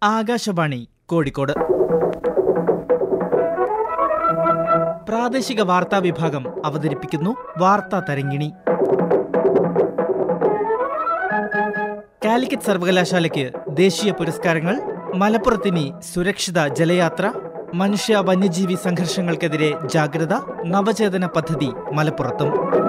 ആകാശവാണി കോഴിക്കോട് പ്രാദേശിക വാർത്താ വിഭാഗം അവതരിപ്പിക്കുന്നു വാർത്താ തരങ്ങിണി കാലിക്കറ്റ് സർവകലാശാലയ്ക്ക് ദേശീയ പുരസ്കാരങ്ങൾ മലപ്പുറത്തിനി സുരക്ഷിത ജലയാത്ര മനുഷ്യ വന്യജീവി സംഘർഷങ്ങൾക്കെതിരെ ജാഗ്രത നവചേതന പദ്ധതി മലപ്പുറത്തും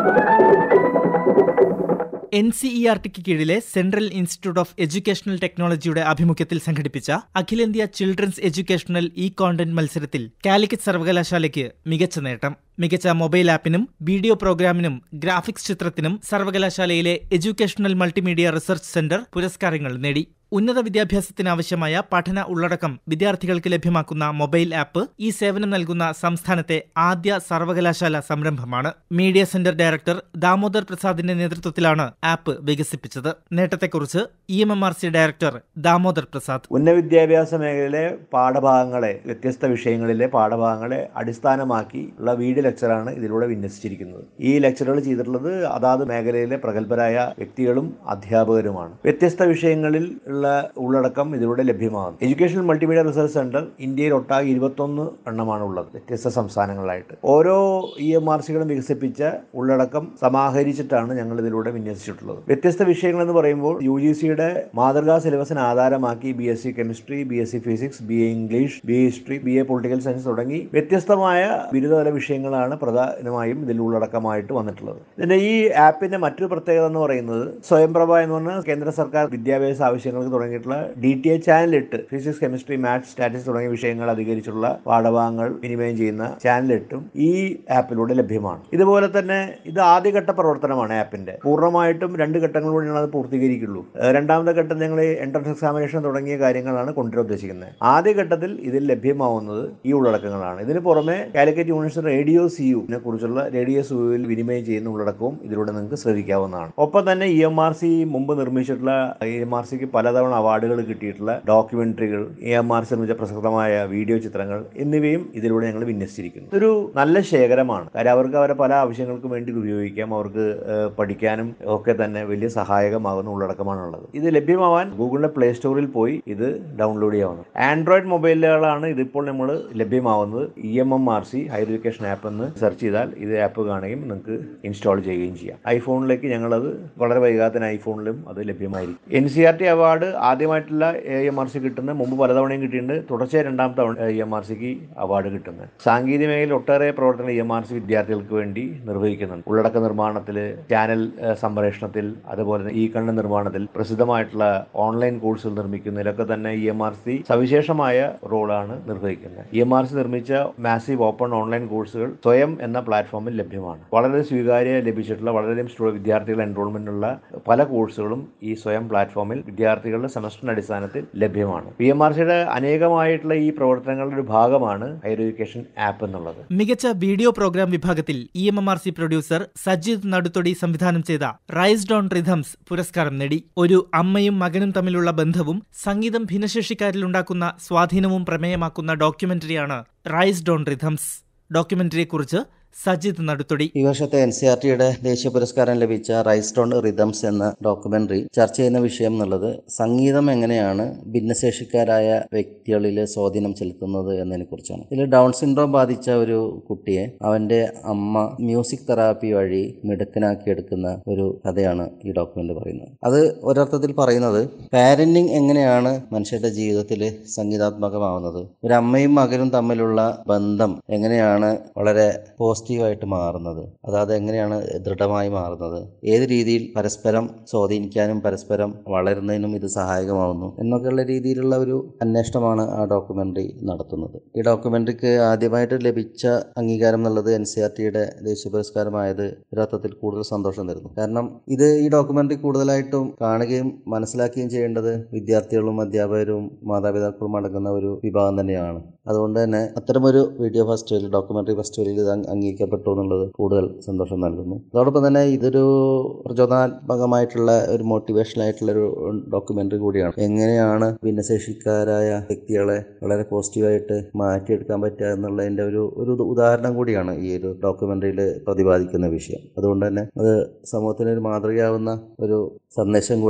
എൻ സി ഇ ആർ ടിക്ക് കീഴിലെ സെൻട്രൽ ഇൻസ്റ്റിറ്റ്യൂട്ട് ഓഫ് എഡ്യൂക്കേഷണൽ ടെക്നോളജിയുടെ ആഭിമുഖ്യത്തിൽ സംഘടിപ്പിച്ച അഖിലേന്ത്യാ ചിൽഡ്രൻസ് എഡ്യൂക്കേഷണൽ ഇ കോണ്ടന്റ് മത്സരത്തിൽ കാലിക്കറ്റ് സർവകലാശാലയ്ക്ക് മികച്ച നേട്ടം മികച്ച മൊബൈൽ ആപ്പിനും വീഡിയോ പ്രോഗ്രാമിനും ഗ്രാഫിക്സ് ചിത്രത്തിനും സർവകലാശാലയിലെ എഡ്യൂക്കേഷണൽ മൾട്ടിമീഡിയ റിസർച്ച് സെന്റർ പുരസ്കാരങ്ങൾ നേടി ഉന്നത വിദ്യാഭ്യാസത്തിനാവശ്യമായ പഠന ഉള്ളടക്കം വിദ്യാർത്ഥികൾക്ക് ലഭ്യമാക്കുന്ന മൊബൈൽ ആപ്പ് ഈ സേവനം നൽകുന്ന സംസ്ഥാനത്തെ ആദ്യ സർവകലാശാല സംരംഭമാണ് മീഡിയ സെന്റർ ഡയറക്ടർ ദാമോദർ പ്രസാദിന്റെ നേതൃത്വത്തിലാണ് ആപ്പ് വികസിപ്പിച്ചത് നേട്ടത്തെക്കുറിച്ച് E M M R C director Damodar Prasad ഉന്നത വിദ്യാഭ്യാസ മേഖലയിലെ പാഠഭാഗങ്ങളെ വ്യത്യസ്ത വിഷയങ്ങളിലെ പാഠഭാഗങ്ങളെ അടിസ്ഥാനമാക്കി ഉള്ള വീഡിയോ ലെക്ചറാണ് ഇതിലൂടെ വിന്യസിച്ചിരിക്കുന്നത് ഈ ലെക്ചറുകൾ ചെയ്തിട്ടുള്ളത് അതാത് മേഖലയിലെ പ്രഗത്ഭരായ വ്യക്തികളും അധ്യാപകരുമാണ് വ്യത്യസ്ത വിഷയങ്ങളിൽ ഉള്ള ഉള്ളടക്കം ഇതിലൂടെ ലഭ്യമാകുന്നു എഡ്യൂക്കേഷണൽ മൾട്ടിമീഡിയ റിസർച്ച് സെന്റർ ഇന്ത്യയിൽ ഒട്ടാകെ ഇരുപത്തൊന്ന് എണ്ണമാണ് ഉള്ളത് വ്യത്യസ്ത സംസ്ഥാനങ്ങളായിട്ട് ഓരോ ഇ എം ആർ സികളും വികസിപ്പിച്ച ഉള്ളടക്കം സമാഹരിച്ചിട്ടാണ് ഞങ്ങൾ ഇതിലൂടെ വിന്യസിച്ചിട്ടുള്ളത് വ്യത്യസ്ത വിഷയങ്ങൾ എന്ന് പറയുമ്പോൾ യു ജി സിയുടെ മാതൃകാ സിലബസിന് ആധാരമാക്കി B S C chemistry B S C physics B A English B A history B A political science തുടങ്ങി വ്യത്യസ്തമായ ബിരുദതല വിഷയങ്ങളാണ് പ്രധാനമായും ഇതിൽ ഉള്ളടക്കമായിട്ട് വന്നിട്ടുള്ളത് ഇതിന്റെ ഈ ആപ്പിന്റെ മറ്റൊരു പ്രത്യേകത എന്ന് പറയുന്നത് സ്വയംപ്രഭ എന്ന് പറഞ്ഞ കേന്ദ്ര സർക്കാർ വിദ്യാഭ്യാസ ആവശ്യങ്ങൾക്ക് തുടങ്ങിയിട്ടുള്ള ഡി ടി എ ചാനലിട്ട് ഫിസിക്സ് കെമിസ്ട്രി മാത്സ് സ്റ്റാറ്റിക്സ് തുടങ്ങിയ വിഷയങ്ങൾ അധികരിച്ചുള്ള പാഠഭാഗങ്ങൾ വിനിമയം ചെയ്യുന്ന ചാനലിട്ടും ഈ ആപ്പിലൂടെ ലഭ്യമാണ് ഇതുപോലെ തന്നെ ഇത് ആദ്യഘട്ട പ്രവർത്തനമാണ് ആപ്പിന്റെ പൂർണ്ണമായിട്ടും രണ്ട് ഘട്ടങ്ങളിലൂടെയാണ് അത് പൂർത്തീകരിക്കുള്ളൂ ഏഹ് രണ്ടാമത്തെ ഘട്ടം ഞങ്ങൾ എൻട്രൻസ് എക്സാമിനേഷൻ തുടങ്ങിയ കാര്യങ്ങളാണ് കൊണ്ടുവരാൻ ഉദ്ദേശിക്കുന്നത് ആദ്യ ഘട്ടത്തിൽ ഇതിൽ ലഭ്യമാവുന്നത് ഈ ഉള്ളടക്കങ്ങളാണ് ഇതിന് പുറമെ കാലിക്കറ്റ് യൂണിവേഴ്സിറ്റി റേഡിയോ സി യുവിനെ കുറിച്ചുള്ള റേഡിയോ സി യുവിൽ വിനിമയം ചെയ്യുന്ന ഉള്ളടക്കവും ഇതിലൂടെ നിങ്ങൾക്ക് ശ്രദ്ധിക്കാവുന്നതാണ് ഒപ്പം തന്നെ ഇ എം ആർ സി മുമ്പ് നിർമ്മിച്ചിട്ടുള്ള ഇ എം ആർ സിക്ക് പലതവണ അവാർഡുകൾ കിട്ടിയിട്ടുള്ള ഡോക്യുമെന്ററികൾ ഇ എം ആർ സി നിർമ്മിച്ച പ്രസക്തമായ വീഡിയോ ചിത്രങ്ങൾ എന്നിവയും ഇതിലൂടെ ഞങ്ങൾ വിന്യസിച്ചിരിക്കുന്നു ഇതൊരു നല്ല ശേഖരമാണ് കാര്യം അവർക്ക് അവരെ പല ആവശ്യങ്ങൾക്കും വേണ്ടി ഇത് ഉപയോഗിക്കാം അവർക്ക് ഏഹ്, പഠിക്കാനും ഒക്കെ തന്നെ വലിയ സഹായകമാകുന്ന ഉള്ളടക്കമാണുള്ളത് ഇത് ലഭ്യമാവാൻ ഗൂഗിളിന്റെ പ്ലേ സ്റ്റോറിൽ പോയി ഇത് ഡൗൺലോഡ് ചെയ്യാവുന്നത് ആൻഡ്രോയിഡ് മൊബൈലുകളാണ് ഇതിപ്പോൾ നമ്മൾ ലഭ്യമാവുന്നത് E M M R C higher education app എന്ന് സെർച്ച് ചെയ്താൽ ഇത് ആപ്പ് കാണുകയും നിങ്ങൾക്ക് ഇൻസ്റ്റാൾ ചെയ്യുകയും ചെയ്യാം ഐഫോണിലേക്ക് ഞങ്ങളത് വളരെ വൈകാതെ തന്നെ ഐഫോണിലും അത് ലഭ്യമായിരിക്കും N C R T award ആദ്യമായിട്ടുള്ള എ എം ആർ സി കിട്ടുന്ന മുമ്പ് പലതവണയും കിട്ടിയിട്ടുണ്ട് തുടർച്ചയായി രണ്ടാമത്തെ തവണ ഇ എം ആർ സിക്ക് അവാർഡ് കിട്ടുന്നത് സാങ്കേതിക മേഖലയിൽ ഒട്ടേറെ പ്രവർത്തനങ്ങൾ ഇ എം ആർ സി വിദ്യാർത്ഥികൾക്ക് വേണ്ടി നിർവഹിക്കുന്നുണ്ട് ഉള്ളടക്ക നിർമ്മാണത്തിൽ ചാനൽ ഏഹ്, സംപ്രേഷണത്തിൽ അതുപോലെ തന്നെ ഈ കണ്ട നിർമ്മാണത്തിൽ പ്രസിദ്ധമായിട്ടുള്ള ഓൺലൈൻ കോഴ്സുകൾ നിർമ്മിക്കുന്നതിലൊക്കെ തന്നെ ഇ എം ആർ സി സവിശേഷമായ റോളാണ് നിർവഹിക്കുന്നത് ഇ എം ആർ സി നിർമ്മിച്ച മാസീവ് ഓപ്പൺ ഓൺലൈൻ കോഴ്സുകൾ സ്വയം എന്ന പ്ലാറ്റ്ഫോമിൽ ലഭ്യമാണ് വളരെ സ്വീകാര്യ ലഭിച്ചിട്ടുള്ള വളരെയധികം സ്റ്റുഡ വിദ്യാർത്ഥികൾ എൻറോൾമെന്റ് ഉള്ള പല കോഴ്സുകളും ഈ സ്വയം പ്ലാറ്റ്ഫോമിൽ വിദ്യാർത്ഥികളുടെ സെമസ്റ്ററിന്റെ അടിസ്ഥാനത്തിൽ ലഭ്യമാണ് പി എം ആർ സിയുടെ അനേകമായിട്ടുള്ള ഈ പ്രവർത്തനങ്ങളുടെ ഒരു ഭാഗമാണ് ഹയർ എഡ്യൂക്കേഷൻ ആപ്പ് എന്നുള്ളത് മികച്ച വീഡിയോ പ്രോഗ്രാം വിഭാഗത്തിൽ E M M R C producer Sajith Naduthodi സംവിധാനം ചെയ്ത റൈസ് ഡോൺ റിഥംസ് പുരസ്കാരം നേടി ഒരു അമ്മയും മകനും തമ്മിലുള്ള ബന്ധവും സംഗീതം ഭിന്നശേഷിക്കാരിൽ ഉണ്ടാക്കുന്ന സ്വാധീനവും പ്രമേയമാക്കുന്ന ഡോക്യുമെന്ററിയാണ് റൈസ് ഡോൺ റിഥംസ് ഡോക്യുമെന്ററിയെക്കുറിച്ച് സജിത് നടുത്തൊടി ഈ വർഷത്തെ എൻ സി ആർ ടിയുടെ ദേശീയ പുരസ്കാരം ലഭിച്ച റൈസ്റ്റോൺ റിതംസ് എന്ന ഡോക്യുമെന്ററി ചർച്ച ചെയ്യുന്ന വിഷയം എന്നുള്ളത് സംഗീതം എങ്ങനെയാണ് ഭിന്നശേഷിക്കാരായ വ്യക്തികളിൽ സ്വാധീനം ചെലുത്തുന്നത് എന്നതിനെ കുറിച്ചാണ് ഇതിൽ ഡൗൺ സിൻഡ്രോം ബാധിച്ച ഒരു കുട്ടിയെ അവന്റെ അമ്മ മ്യൂസിക് തെറാപ്പി വഴി മിടുക്കനാക്കിയെടുക്കുന്ന ഒരു കഥയാണ് ഈ ഡോക്യുമെന്റ് പറയുന്നത് അത് ഒരർത്ഥത്തിൽ പറയുന്നത് പാരന്റിങ് എങ്ങനെയാണ് മനുഷ്യരുടെ ജീവിതത്തിൽ സംഗീതാത്മകമാവുന്നത് ഒരു അമ്മയും മകനും തമ്മിലുള്ള ബന്ധം എങ്ങനെയാണ് വളരെ പോസിറ്റീവായിട്ട് മാറുന്നത് അതായത് എങ്ങനെയാണ് ദൃഢമായി മാറുന്നത് ഏത് രീതിയിൽ പരസ്പരം സ്വാധീനിക്കാനും പരസ്പരം വളരുന്നതിനും ഇത് സഹായകമാവുന്നു എന്നൊക്കെയുള്ള രീതിയിലുള്ള ഒരു അന്വേഷണമാണ് ആ ഡോക്യുമെൻ്ററി നടത്തുന്നത് ഈ ഡോക്യുമെൻ്ററിക്ക് ആദ്യമായിട്ട് ലഭിച്ച അംഗീകാരം എന്നുള്ളത് എൻ സി ആർ ടിയുടെ ദേശീയ പുരസ്കാരമായത് ഒരർത്ഥത്തിൽ കൂടുതൽ സന്തോഷം തരുന്നു കാരണം ഇത് ഈ ഡോക്യുമെൻ്ററി കൂടുതലായിട്ടും കാണുകയും മനസ്സിലാക്കുകയും ചെയ്യേണ്ടത് വിദ്യാർത്ഥികളും അധ്യാപകരും മാതാപിതാക്കളും അടങ്ങുന്ന ഒരു വിഭാഗം തന്നെയാണ് അതുകൊണ്ട് തന്നെ അത്തരമൊരു വീഡിയോ ഫെസ്റ്റിവൽ ഡോക്യുമെൻ്ററി ഫെസ്റ്റിവലിൽ ഇത് അംഗ- അംഗീകരിക്കപ്പെട്ടു എന്നുള്ളത് കൂടുതൽ സന്തോഷം നൽകുന്നു അതോടൊപ്പം തന്നെ ഇതൊരു പ്രചോദനാത്മകമായിട്ടുള്ള ഒരു മോട്ടിവേഷണൽ ആയിട്ടുള്ള ഒരു ഡോക്യുമെൻ്ററി കൂടിയാണ് എങ്ങനെയാണ് ഭിന്നശേഷിക്കാരായ വ്യക്തികളെ വളരെ പോസിറ്റീവായിട്ട് മാറ്റിയെടുക്കാൻ പറ്റുക എന്നുള്ളതിൻ്റെ ഒരു ഒരു ഉദാഹരണം കൂടിയാണ് ഈ ഒരു ഡോക്യുമെൻ്ററിയിൽ പ്രതിപാദിക്കുന്ന വിഷയം അതുകൊണ്ട് തന്നെ അത് സമൂഹത്തിന് ഒരു മാതൃകയാവുന്ന ഒരു സന്ദേശം കൂടെ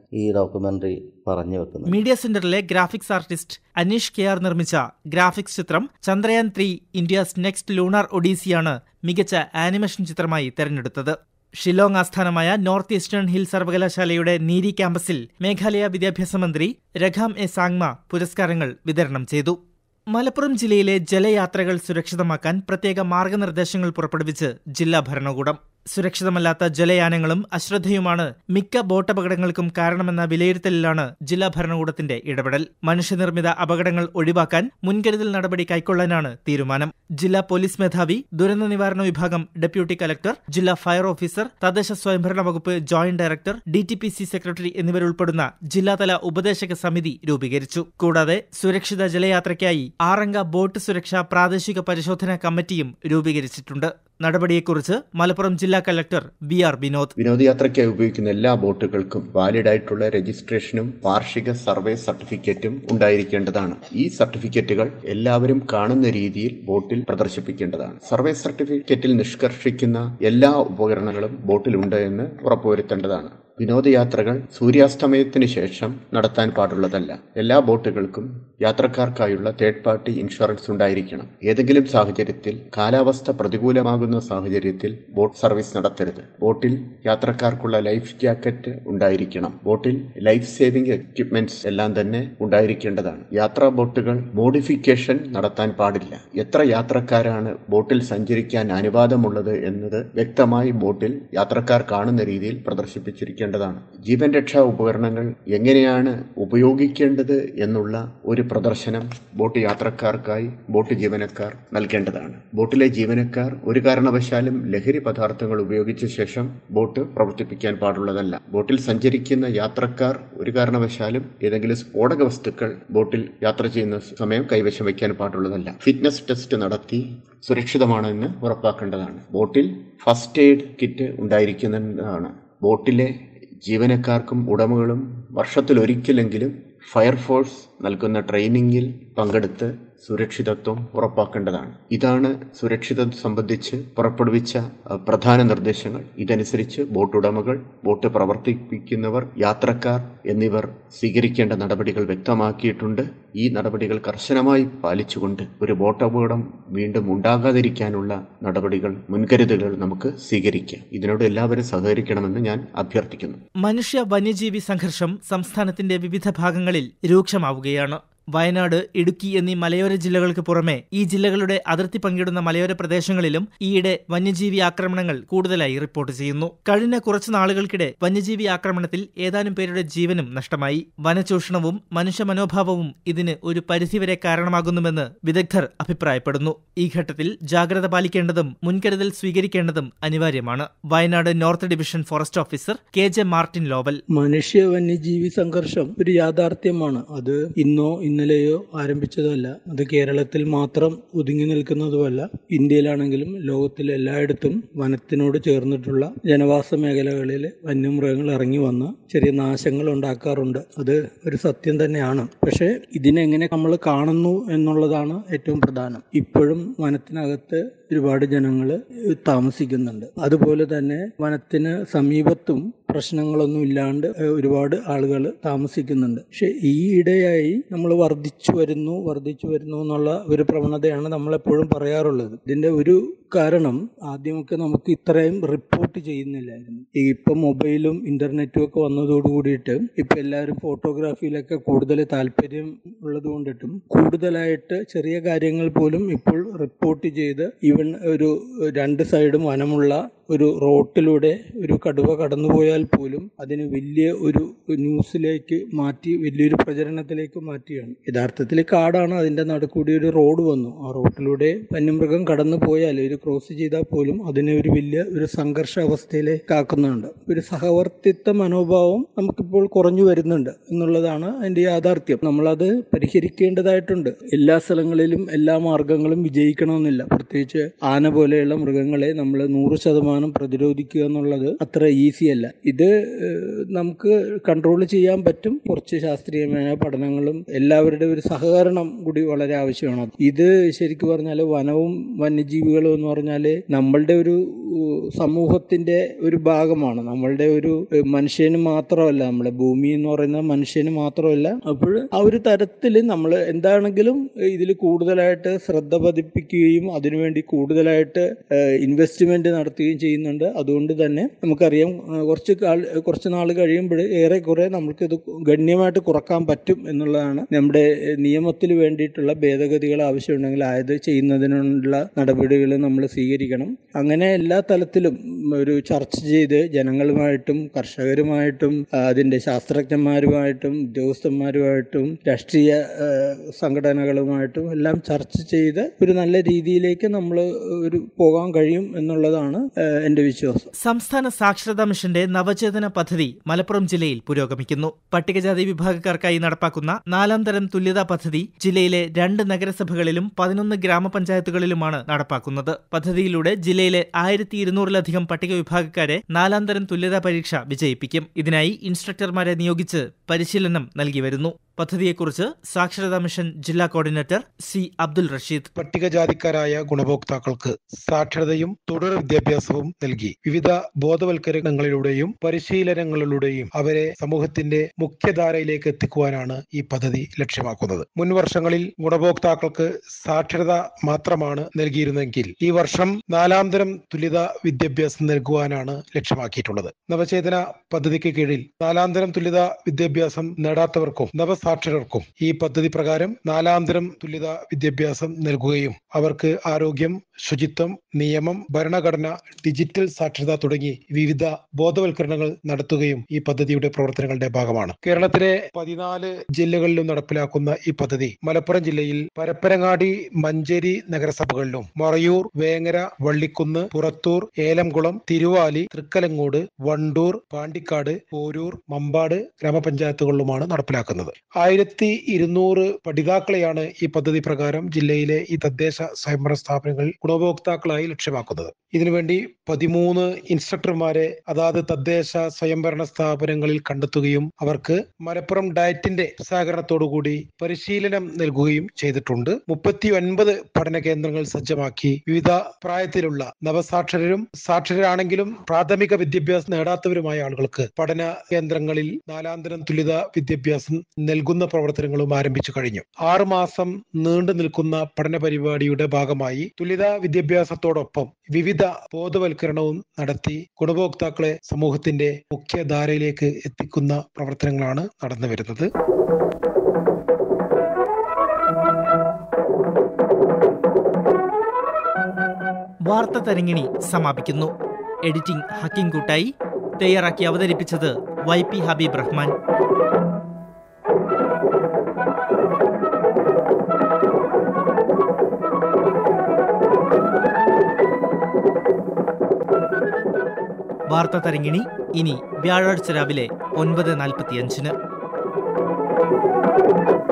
ഈ ഡോക്യുമെന്ററി പറഞ്ഞു വെക്കുന്നത് മീഡിയ സെന്ററിലെ graphics artist Aneesh K R നിർമ്മിച്ച ഗ്രാഫിക്സ് ചിത്രം Chandrayaan three India's next lunar ഒഡീസിയാണ് മികച്ച ആനിമേഷൻ ചിത്രമായി തെരഞ്ഞെടുത്തത് ഷിലോങ് ആസ്ഥാനമായ നോർത്ത് ഈസ്റ്റേൺ ഹിൽ സർവകലാശാലയുടെ നീരി ക്യാമ്പസിൽ മേഘാലയ വിദ്യാഭ്യാസ മന്ത്രി രഘാം എ സാങ്മ പുരസ്കാരങ്ങൾ വിതരണം ചെയ്തു മലപ്പുറം ജില്ലയിലെ ജലയാത്രകൾ സുരക്ഷിതമാക്കാൻ പ്രത്യേക മാർഗനിർദ്ദേശങ്ങൾ പുറപ്പെടുവിച്ച് ജില്ലാ ഭരണകൂടം സുരക്ഷിതമല്ലാത്ത ജലയാനങ്ങളും അശ്രദ്ധയുമാണ് മിക്ക ബോട്ട് അപകടങ്ങൾക്കും കാരണമെന്ന വിലയിരുത്തലിലാണ് ജില്ലാ ഭരണകൂടത്തിന്റെ ഇടപെടൽ മനുഷ്യനിർമ്മിത അപകടങ്ങൾ ഒഴിവാക്കാൻ മുൻകരുതൽ നടപടി കൈക്കൊള്ളാനാണ് തീരുമാനം ജില്ലാ പോലീസ് മേധാവി ദുരന്ത നിവാരണ വിഭാഗം ഡെപ്യൂട്ടി കലക്ടർ ജില്ലാ ഫയർ ഓഫീസർ തദ്ദേശ സ്വയംഭരണ വകുപ്പ് joint director D T P C secretary എന്നിവരുൾപ്പെടുന്ന ജില്ലാതല ഉപദേശക സമിതി രൂപീകരിച്ചു കൂടാതെ സുരക്ഷിത ജലയാത്രയ്ക്കായി ആറംഗ ബോട്ട് സുരക്ഷാ പ്രാദേശിക പരിശോധനാ കമ്മിറ്റിയും രൂപീകരിച്ചിട്ടുണ്ട് നടപടിയെക്കുറിച്ച് മലപ്പുറം ജില്ലാ കലക്ടർ വി ആർ വിനോദ് വിനോദയാത്രയ്ക്കായി ഉപയോഗിക്കുന്ന എല്ലാ ബോട്ടുകൾക്കും വാലിഡ് ആയിട്ടുള്ള രജിസ്ട്രേഷനും വാർഷിക സർവേ സർട്ടിഫിക്കറ്റും ഉണ്ടായിരിക്കേണ്ടതാണ് ഈ സർട്ടിഫിക്കറ്റുകൾ എല്ലാവരും കാണുന്ന രീതിയിൽ ബോട്ടിൽ പ്രദർശിപ്പിക്കേണ്ടതാണ് സർവേ സർട്ടിഫിക്കറ്റിൽ നിഷ്കർഷിക്കുന്ന എല്ലാ ഉപകരണങ്ങളും ബോട്ടിലുണ്ട് എന്ന് ഉറപ്പുവരുത്തേണ്ടതാണ് വിനോദയാത്രകൾ സൂര്യാസ്തമയത്തിന് ശേഷം നടത്താൻ പാടുള്ളതല്ല എല്ലാ ബോട്ടുകൾക്കും യാത്രക്കാർക്കായുള്ള തേർഡ് പാർട്ടി ഇൻഷുറൻസ് ഉണ്ടായിരിക്കണം ഏതെങ്കിലും സാഹചര്യത്തിൽ കാലാവസ്ഥ പ്രതികൂലമാകുന്ന സാഹചര്യത്തിൽ ബോട്ട് സർവീസ് നടത്തരുത് ബോട്ടിൽ യാത്രക്കാർക്കുള്ള ലൈഫ് ജാക്കറ്റ് ഉണ്ടായിരിക്കണം ബോട്ടിൽ ലൈഫ് സേവിംഗ് എക്യുപ്മെന്റ്സ് എല്ലാം തന്നെ ഉണ്ടായിരിക്കേണ്ടതാണ് യാത്രാ ബോട്ടുകൾ മോഡിഫിക്കേഷൻ നടത്താൻ പാടില്ല എത്ര യാത്രക്കാരാണ് ബോട്ടിൽ സഞ്ചരിക്കാൻ അനുവാദമുള്ളത് എന്നത് വ്യക്തമായി ബോട്ടിൽ യാത്രക്കാർ കാണുന്ന രീതിയിൽ പ്രദർശിപ്പിച്ചിരിക്കേണ്ടതാണ് ജീവൻ രക്ഷാ ഉപകരണങ്ങൾ എങ്ങനെയാണ് ഉപയോഗിക്കേണ്ടത് എന്നുള്ള ഒരു പ്രദർശനം ബോട്ട് യാത്രക്കാർക്കായി ബോട്ട് ജീവനക്കാർ നൽകേണ്ടതാണ് ബോട്ടിലെ ജീവനക്കാർ ഒരു കാരണവശാലും ലഹരി പദാർത്ഥങ്ങൾ ഉപയോഗിച്ച ശേഷം ബോട്ട് പ്രവർത്തിപ്പിക്കാൻ പാടുള്ളതല്ല ബോട്ടിൽ സഞ്ചരിക്കുന്ന യാത്രക്കാർ ഒരു കാരണവശാലും ഏതെങ്കിലും സ്ഫോടക വസ്തുക്കൾ ബോട്ടിൽ യാത്ര ചെയ്യുന്ന സമയം കൈവശം വയ്ക്കാൻ പാടുള്ളതല്ല ഫിറ്റ്നസ് ടെസ്റ്റ് നടത്തി സുരക്ഷിതമാണെന്ന് ഉറപ്പാക്കേണ്ടതാണ് ബോട്ടിൽ ഫസ്റ്റ് എയ്ഡ് കിറ്റ് ഉണ്ടായിരിക്കുന്നതാണ് ബോട്ടിലെ ജീവനക്കാർക്കും ഉടമകളും വർഷത്തിലൊരിക്കലെങ്കിലും ഫയർഫോഴ്സ് നൽകുന്ന ട്രെയിനിങ്ങിൽ പങ്കെടുത്ത് സുരക്ഷിതത്വം ഉറപ്പാക്കേണ്ടതാണ് ഇതാണ് സുരക്ഷിതം സംബന്ധിച്ച് പുറപ്പെടുവിച്ച അഹ്, പ്രധാന നിർദ്ദേശങ്ങൾ ഇതനുസരിച്ച് ബോട്ട് ഉടമകൾ ബോട്ട് പ്രവർത്തിപ്പിക്കുന്നവർ യാത്രക്കാർ എന്നിവർ സ്വീകരിക്കേണ്ട നടപടികൾ വ്യക്തമാക്കിയിട്ടുണ്ട് ഈ നടപടികൾ കർശനമായി പാലിച്ചുകൊണ്ട് ഒരു ബോട്ട് അപകടം വീണ്ടും ഉണ്ടാകാതിരിക്കാനുള്ള നടപടികൾ മുൻകരുതലുകൾ നമുക്ക് സ്വീകരിക്കാം ഇതിനോട് എല്ലാവരും സഹകരിക്കണമെന്ന് ഞാൻ അഭ്യർത്ഥിക്കുന്നു മനുഷ്യ വന്യജീവി സംഘർഷം സംസ്ഥാനത്തിന്റെ വിവിധ ഭാഗങ്ങളിൽ രൂക്ഷമാവുകയാണ് വയനാട് ഇടുക്കി എന്നീ മലയോര ജില്ലകൾക്ക് പുറമെ ഈ ജില്ലകളുടെ അതിർത്തി പങ്കിടുന്ന മലയോര പ്രദേശങ്ങളിലും ഈയിടെ വന്യജീവി ആക്രമണങ്ങൾ കൂടുതലായി റിപ്പോർട്ട് ചെയ്യുന്നു കഴിഞ്ഞ കുറച്ചു നാളുകൾക്കിടെ വന്യജീവി ആക്രമണത്തിൽ ഏതാനും പേരുടെ ജീവനും നഷ്ടമായി വനചൂഷണവും മനുഷ്യ മനോഭാവവും ഇതിന് ഒരു പരിധിവരെ കാരണമാകുന്നുവെന്ന് വിദഗ്ധർ അഭിപ്രായപ്പെടുന്നു ഈ ഘട്ടത്തിൽ ജാഗ്രത പാലിക്കേണ്ടതും മുൻകരുതൽ സ്വീകരിക്കേണ്ടതും അനിവാര്യമാണ് Wayanad north division forest officer K J Martin Lowell മനുഷ്യ വന്യജീവി സംഘർഷം ഒരു യാഥാർത്ഥ്യമാണ് അത് ഇന്നോ ഇന്നലെയോ ആരംഭിച്ചതല്ല അത് കേരളത്തിൽ മാത്രം ഒതുങ്ങി നിൽക്കുന്നതുമല്ല ഇന്ത്യയിലാണെങ്കിലും ലോകത്തിലെ എല്ലായിടത്തും വനത്തിനോട് ചേർന്നിട്ടുള്ള ജനവാസ മേഖലകളിൽ വന്യമൃഗങ്ങൾ ഇറങ്ങി വന്ന് ചെറിയ നാശങ്ങൾ ഉണ്ടാക്കാറുണ്ട് അത് ഒരു സത്യം തന്നെയാണ് പക്ഷേ ഇതിനെങ്ങനെ നമ്മൾ കാണുന്നു എന്നുള്ളതാണ് ഏറ്റവും പ്രധാനം ഇപ്പോഴും വനത്തിനകത്ത് ഒരുപാട് ജനങ്ങൾ താമസിക്കുന്നുണ്ട് അതുപോലെ തന്നെ വനത്തിന് സമീപത്തും പ്രശ്നങ്ങളൊന്നും ഇല്ലാണ്ട് ഏഹ്, ഒരുപാട് ആളുകൾ താമസിക്കുന്നുണ്ട് പക്ഷെ ഈ ഇടയായി നമ്മൾ വർദ്ധിച്ചു വരുന്നു വർദ്ധിച്ചു വരുന്നു എന്നുള്ള ഒരു പ്രവണതയാണ് നമ്മളെപ്പോഴും പറയാറുള്ളത് ഇതിന്റെ ഒരു കാരണം ആദ്യമൊക്കെ നമുക്ക് ഇത്രയും റിപ്പോർട്ട് ചെയ്യുന്നില്ലായിരുന്നു ഈ ഇപ്പം മൊബൈലും ഇന്റർനെറ്റും ഒക്കെ വന്നതോട് കൂടിയിട്ട് ഇപ്പം എല്ലാവരും ഫോട്ടോഗ്രാഫിയിലൊക്കെ കൂടുതൽ താല്പര്യം ഉള്ളത് കൊണ്ടിട്ടും കൂടുതലായിട്ട് ചെറിയ കാര്യങ്ങൾ പോലും ഇപ്പോൾ റിപ്പോർട്ട് ചെയ്ത് ഈവൻ ഒരു രണ്ട് സൈഡും വനമുള്ള ഒരു റോട്ടിലൂടെ ഒരു കടുവ കടന്നുപോയാൽ പോലും അതിന് വലിയ ഒരു ന്യൂസിലേക്ക് മാറ്റി വലിയൊരു പ്രചരണത്തിലേക്ക് മാറ്റിയാണ് യഥാർത്ഥത്തിൽ കാടാണ് അതിൻ്റെ നടുക്കൂടി ഒരു റോഡ് വന്നു ആ റോട്ടിലൂടെ വന്യമൃഗം കടന്നു പോയാൽ ഒരു ക്രോസ് ചെയ്താൽ പോലും അതിനെ ഒരു വലിയ ഒരു സംഘർഷ അവസ്ഥയിലേക്ക് ആക്കുന്നുണ്ട് ഒരു സഹവർത്തിത്വ മനോഭാവം നമുക്കിപ്പോൾ കുറഞ്ഞു വരുന്നുണ്ട് എന്നുള്ളതാണ് അതിൻ്റെ യാഥാർത്ഥ്യം നമ്മളത് പരിഹരിക്കേണ്ടതായിട്ടുണ്ട് എല്ലാ സ്ഥലങ്ങളിലും എല്ലാ മാർഗങ്ങളും വിജയിക്കണമെന്നില്ല പ്രത്യേകിച്ച് ആന പോലെയുള്ള മൃഗങ്ങളെ നമ്മൾ നൂറ് ശതമാനം ശതമാനം പ്രതിരോധിക്കുക എന്നുള്ളത് അത്ര ഈസി അല്ല ഇത് ഏഹ്, നമുക്ക് കൺട്രോൾ ചെയ്യാൻ പറ്റും കുറച്ച് ശാസ്ത്രീയമായ പഠനങ്ങളും എല്ലാവരുടെ ഒരു സഹകരണം കൂടി വളരെ ആവശ്യമാണ് ഇത് ശരിക്കും പറഞ്ഞാൽ വനവും വന്യജീവികളും എന്ന് പറഞ്ഞാൽ നമ്മളുടെ ഒരു ഏഹ്, സമൂഹത്തിന്റെ ഒരു ഭാഗമാണ് നമ്മളുടെ ഒരു ഏഹ്, മനുഷ്യന് മാത്രമല്ല നമ്മളെ ഭൂമി എന്ന് പറയുന്ന മനുഷ്യന് മാത്രമല്ല അപ്പോൾ ആ ഒരു തരത്തിൽ നമ്മൾ എന്താണെങ്കിലും ഇതിൽ കൂടുതലായിട്ട് ശ്രദ്ധ പതിപ്പിക്കുകയും അതിനുവേണ്ടി കൂടുതലായിട്ട് ഇൻവെസ്റ്റ്മെന്റ് നടത്തുകയും ചെയ്യുന്നുണ്ട് അതുകൊണ്ട് തന്നെ നമുക്കറിയാം ആ, കുറച്ച് കാൽ കുറച്ച് നാൾ കഴിയുമ്പോൾ ഏറെക്കുറെ നമുക്ക് ഇത് ഗണ്യമായിട്ട് കുറക്കാൻ പറ്റും എന്നുള്ളതാണ് നമ്മുടെ ഏഹ്, നിയമത്തിൽ വേണ്ടിയിട്ടുള്ള ഭേദഗതികൾ ആവശ്യമുണ്ടെങ്കിൽ ആയത് ചെയ്യുന്നതിനുള്ള നടപടികൾ നമ്മൾ സ്വീകരിക്കണം അങ്ങനെ എല്ലാ തലത്തിലും ഒരു ചർച്ച ചെയ്ത് ജനങ്ങളുമായിട്ടും കർഷകരുമായിട്ടും ആ, അതിൻ്റെ ശാസ്ത്രജ്ഞന്മാരുമായിട്ടും ഉദ്യോഗസ്ഥന്മാരുമായിട്ടും രാഷ്ട്രീയ ആ, സംഘടനകളുമായിട്ടും എല്ലാം ചർച്ച ചെയ്ത് ഒരു നല്ല രീതിയിലേക്ക് നമ്മൾ ഒരു പോകാൻ കഴിയും എന്നുള്ളതാണ് ആ, എൻ്റെ വിശ്വാസം സംസ്ഥാന സാക്ഷരതാ മിഷന്റെ നവചേതന പദ്ധതി മലപ്പുറം ജില്ലയിൽ പുരോഗമിക്കുന്നു പട്ടികജാതി വിഭാഗക്കാർക്കായി നടപ്പാക്കുന്ന നാലാം തരം തുല്യതാ പദ്ധതി ജില്ലയിലെ രണ്ട് നഗരസഭകളിലും പതിനൊന്ന് ഗ്രാമപഞ്ചായത്തുകളിലുമാണ് നടപ്പാക്കുന്നത് പദ്ധതിയിലൂടെ ജില്ലയിലെ ആയിരത്തി ഇരുന്നൂറിലധികം പട്ടിക വിഭാഗക്കാരെ നാലാം തരം തുല്യതാ പരീക്ഷ വിജയിപ്പിക്കും ഇതിനായി ഇൻസ്ട്രക്ടർമാരെ നിയോഗിച്ച് പരിശീലനം നൽകി വരുന്നു പദ്ധതിയെക്കുറിച്ച് സാക്ഷരതാ മിഷൻ ജില്ലാ കോർഡിനേറ്റർ സി അബ്ദുൽ റഷീദ് പട്ടികജാതിക്കാരായ ഗുണഭോക്താക്കൾക്ക് സാക്ഷരതയും തുടർ വിദ്യാഭ്യാസവും നൽകി വിവിധ ബോധവൽക്കരണങ്ങളിലൂടെയും പരിശീലനങ്ങളിലൂടെയും അവരെ സമൂഹത്തിന്റെ മുഖ്യധാരയിലേക്ക് എത്തിക്കുവാനാണ് ഈ പദ്ധതി ലക്ഷ്യമാക്കുന്നത് മുൻ വർഷങ്ങളിൽ ഗുണഭോക്താക്കൾക്ക് സാക്ഷരത മാത്രമാണ് നൽകിയിരുന്നെങ്കിൽ ഈ വർഷം നാലാം തരം തുല്യത വിദ്യാഭ്യാസം നൽകുവാനാണ് ലക്ഷ്യമാക്കിയിട്ടുള്ളത് നവചേതന പദ്ധതിക്ക് കീഴിൽ നാലാം തരം തുല്യത വിദ്യാഭ്യാസം നേടാത്തവർക്കും നവസാക്ഷരർക്കും ഈ പദ്ധതി പ്രകാരം നാലാം തരം തുല്യത വിദ്യാഭ്യാസം നൽകുകയും അവർക്ക് ആരോഗ്യം ശുചിത്വം നിയമം ഭരണഘടന ഡിജിറ്റൽ സാക്ഷരത തുടങ്ങി വിവിധ ബോധവൽക്കരണങ്ങൾ നടത്തുകയും ഈ പദ്ധതിയുടെ പ്രവർത്തനങ്ങളുടെ ഭാഗമാണ് കേരളത്തിലെ പതിനാല് ജില്ലകളിലും നടപ്പിലാക്കുന്ന ഈ പദ്ധതി മലപ്പുറം ജില്ലയിൽ പരപ്പരങ്ങാടി മഞ്ചേരി നഗരസഭകളിലും മറയൂർ വേങ്ങര വള്ളിക്കുന്ന് പുറത്തൂർ ഏലംകുളം തിരുവാലി തൃക്കലങ്ങോട് വണ്ടൂർ പാണ്ടിക്കാട് പോരൂർ മമ്പാട് ഗ്രാമപഞ്ചായത്തുകളിലുമാണ് നടപ്പിലാക്കുന്നത് ആയിരത്തി ഇരുന്നൂറ് പഠിതാക്കളെയാണ് ഈ പദ്ധതി പ്രകാരം ജില്ലയിലെ ഈ തദ്ദേശ സ്വയംഭരണ സ്ഥാപനങ്ങളിൽ ഗുണഭോക്താക്കളായി ലക്ഷ്യമാക്കുന്നത് ഇതിനുവേണ്ടി പതിമൂന്ന് ഇൻസ്ട്രക്ടർമാരെ അതാത് തദ്ദേശ സ്വയംഭരണ സ്ഥാപനങ്ങളിൽ കണ്ടെത്തുകയും അവർക്ക് മലപ്പുറം ഡയറ്റിന്റെ സഹകരണത്തോടുകൂടി പരിശീലനം നൽകുകയും ചെയ്തിട്ടുണ്ട് മുപ്പത്തി ഒൻപത് പഠന കേന്ദ്രങ്ങൾ സജ്ജമാക്കി വിവിധ പ്രായത്തിലുള്ള നവസാക്ഷരരും സാക്ഷരരാണെങ്കിലും പ്രാഥമിക വിദ്യാഭ്യാസം നേടാത്തവരുമായ ആളുകൾക്ക് പഠന കേന്ദ്രങ്ങളിൽ നാലാന്തരം തുല്യത വിദ്യാഭ്യാസം നൽകുന്ന പ്രവർത്തനങ്ങളും ആരംഭിച്ചു കഴിഞ്ഞു ആറു മാസം നീണ്ടു നിൽക്കുന്ന പഠന പരിപാടിയുടെ ഭാഗമായി തുല്യത വിദ്യാഭ്യാസത്തോടൊപ്പം വിവിധ ബോധവൽക്കരണവും നടത്തി ഗുണഭോക്താക്കളെ സമൂഹത്തിന്റെ മുഖ്യധാരയിലേക്ക് എത്തിക്കുന്ന പ്രവർത്തനങ്ങളാണ് നടന്നു വരുന്നത് വാർത്ത തരങ്ങിണി സമാപിക്കുന്നു എഡിറ്റിംഗ് ഹക്കിം കൂട്ടായി തയ്യാറാക്കി അവതരിപ്പിച്ചത് വൈ പി ഹബീബ് റഹ്മാൻ വാർത്ത തരങ്ങിണി ഇനി വ്യാഴാഴ്ച രാവിലെ ഒൻപത് നാൽപ്പത്തിയഞ്ചിന്